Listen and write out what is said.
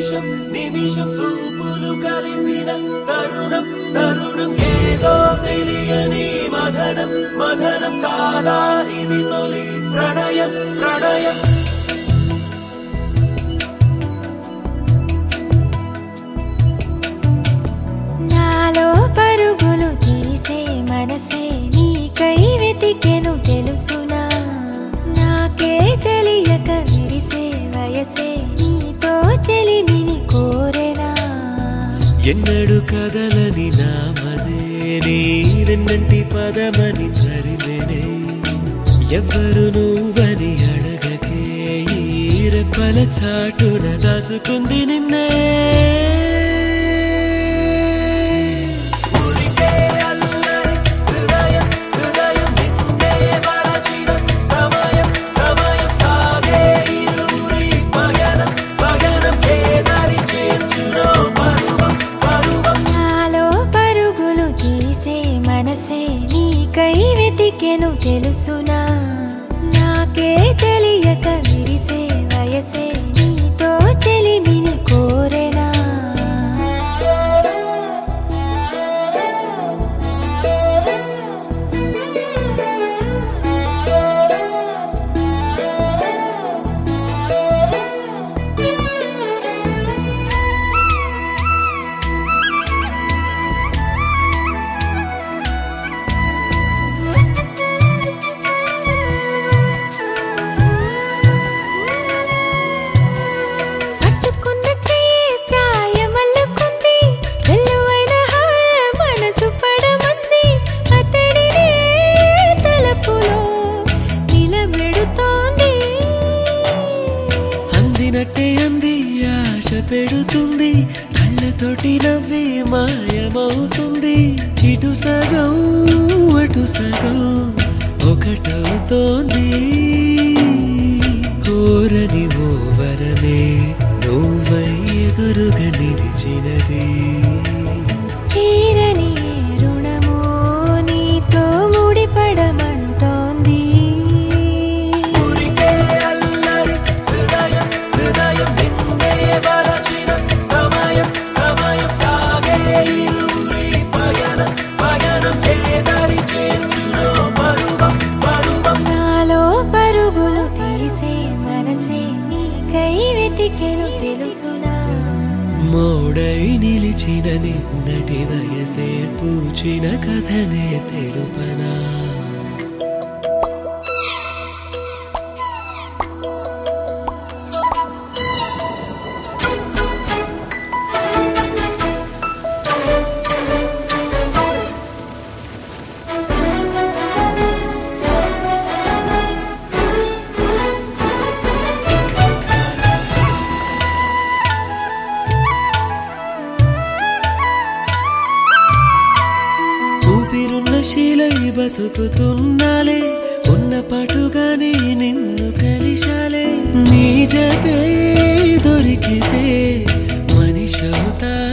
నిమిషం నిమిషం చూపులు కలిసిన తరుణం తరుణం ఏదో తెలియని మదనం మదనం కాదా ఇది తొలి ప్రణయం ప్రణయం నాలో పరుగులు తీసే మనసే నీకై వెతికెను తెలుసునా నాకే తెలియక విరిసే వయసే నీతో చెలిమిని కోరెనా ఎన్నడు కదలని నామదే నీ వెన్నంటి పదమని తరిమెనే ఎవ్వరు నువ్వని అడగకే ఈ రెప్పల చాటున దాచుకుంది నిన్నే ఊరికే అల్లరి హృదయం హృదయం నిన్నే మరచిన సమయం సమయం సాగే ఇరువురి పయనం పయనం ఏదారి చేర్చునో పరువం పరువం నాలో పరుగులు తీసే మనసే నీకై వెతికెను తెలుసునా నాకే తెలియక విరిసే వయసే నీతో చెలిమిని కోరెనా పట్టుకున్న చెయ్యి ప్రాయమల్లుకుంది వెల్లువైన హాయ మనసు పడమంది అతడినే తలపులో నిలబెడుతోంది అందినట్టే అంది ఆశ పెడుతుంది కళ్ళతోటి నవ్వి మాయమవుతుంది ఇటు సగం అటు సగం ఒకటవుతోంది కోరని ఓ వరమే నువ్వై ఎదురుగా నిలిచినది తీరని ఏ రుణమో నీతో ముడిపడమంటోంది ఊరికే అల్లరి హృదయం హృదయం నిన్నే మరచిన సమయం సమయం సాగే ఇరువురి పయనం పయనం ఏదారి చేర్చునో పరువం పరువం నాలో పరుగులు తీసే మనసే నీకై వెతికెను తెలుసునా మోడై నిలిచిన నిన్నటి వయసే పూచిన కథనే తెలుపనా ఊపిరున్న శీలై బతుకుతున్నాలే ఉన్న పాటుగానే నిన్ను కలిశాలే నీ జతే దొరికితే మనిషవుతా